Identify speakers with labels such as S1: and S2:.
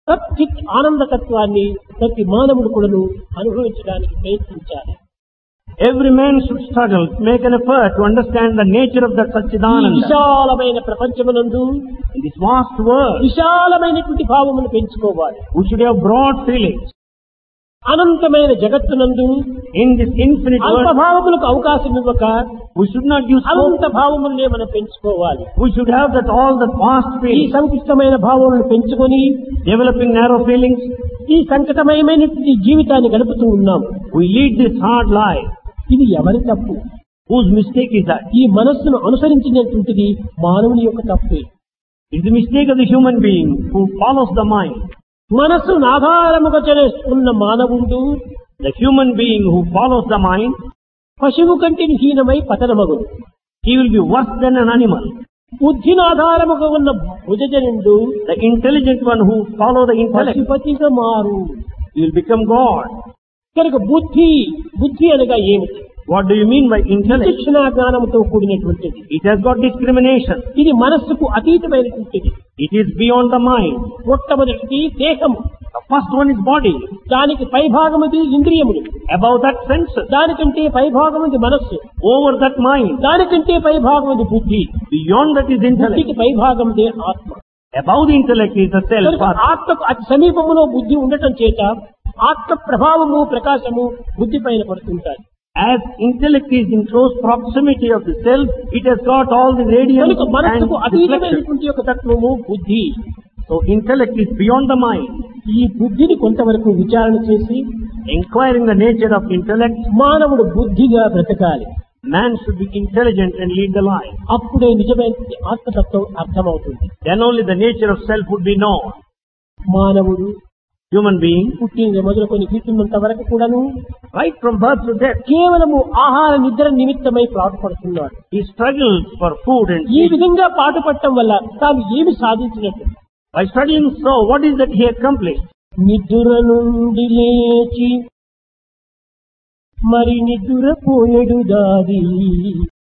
S1: సచ్చిత్ ఆనందతత్వాన్ని ప్రతి మానవుడు కూడాను అనుభవించడానికి ప్రయత్నించాలి
S2: Every man should struggle, make an effort to understand the nature of that
S1: ఈ
S2: Satchidananda.
S1: విశాలమైన ప్రపంచమునందు
S2: In this vast world,
S1: విశాలమైనటువంటి భావమును పెంచుకోవాలి
S2: we should have broad feelings.
S1: అనంతమైన జగత్తునందు
S2: In this infinite
S1: అల్ప
S2: world,
S1: భావములకు అవకాశం ఇవ్వక
S2: we should not use
S1: Anantha
S2: hope.
S1: భావములనే మనం పెంచుకోవాలి
S2: We should have that all the vast
S1: ఈ
S2: feelings,
S1: సంకుష్టమైన భావములను పెంచుకొని
S2: developing narrow feelings.
S1: ఈ సంకటమయమైనటువంటి జీవితాన్ని గడుపుతూ ఉన్నాం
S2: We lead this hard life.
S1: ఇది ఎవరి తప్పు
S2: Whose mistake is that?
S1: ఈ మనస్సును అనుసరించినటువంటిది మానవుని యొక్క తప్పే
S2: It's the mistake of the human being who follows the mind.
S1: మనస్సును ఆధారముగా చేసుకున్న మానవుడు
S2: The human being who follows the mind,
S1: పశువు కంటే హీనమై పతనమగుడు
S2: he will be worse than an animal.
S1: బుద్ధిని ఆధారముగా ఉన్న భుజజనుడు
S2: The intelligent one who follow the intellect,
S1: పశుపతిగా మారు
S2: he will become God.
S1: కనుక బుద్ధి బుద్ధి అనగా ఏమిటి
S2: What do you mean by intellect?
S1: శిక్షణ జ్ఞానంతో కూడినటువంటిది
S2: It has got discrimination.
S1: ఇది మనస్సుకు అతీతమైనటువంటిది
S2: It is beyond the mind.
S1: మొట్టమొదటిది దేహము
S2: The first one is body.
S1: దానికి పైభాగముది ఇంద్రియములు
S2: Above that senses.
S1: దానికంటే పైభాగముది మనస్సు
S2: Over that mind.
S1: దానికంటే పైభాగముది బుద్ధి
S2: Beyond that is intellect.
S1: బుద్ధికి పైభాగముదే ఆత్మ
S2: Above the intellect is the self.
S1: కనుక ఆత్మకు అతి సమీపములో బుద్ధి ఉండటం చేత ఆత్మ ప్రభావము ప్రకాశము బుద్ధి పైన పడుతుంటాయి
S2: As intellect is in close proximity of the self, it has got all the radiance
S1: కనుక
S2: and
S1: మనస్సుకు
S2: reflection.
S1: అతీతమైనటువంటి యొక్క తత్వము బుద్ధి
S2: So intellect is beyond the mind.
S1: ఈ బుద్ధిని కొంతవరకు విచారణ చేసి
S2: Inquiring the nature of intellect,
S1: మానవుడు బుద్ధిగా బ్రతకాలి
S2: man should be intelligent and lead the life.
S1: అప్పుడే నిజమైన ఆత్మతత్వం అర్థమవుతుంది
S2: Then only the nature of self would be known.
S1: మానవుడు
S2: Human being,
S1: పుట్టిన మొదలుకొని తీర్చున్నంత వరకు కూడాను
S2: right from birth to death,
S1: కేవలము ఆహార నిద్ర నిమిత్తమై పాటుపడుతున్నాడు
S2: he struggles for food and
S1: ఈ
S2: sleep.
S1: విధంగా పాటుపడటం వల్ల తాను ఏమి సాధించినట్టు
S2: By studying so, what is that he accomplished?
S1: నిద్ర నుండి లేచి మరి నిద్రపోయేడు దాది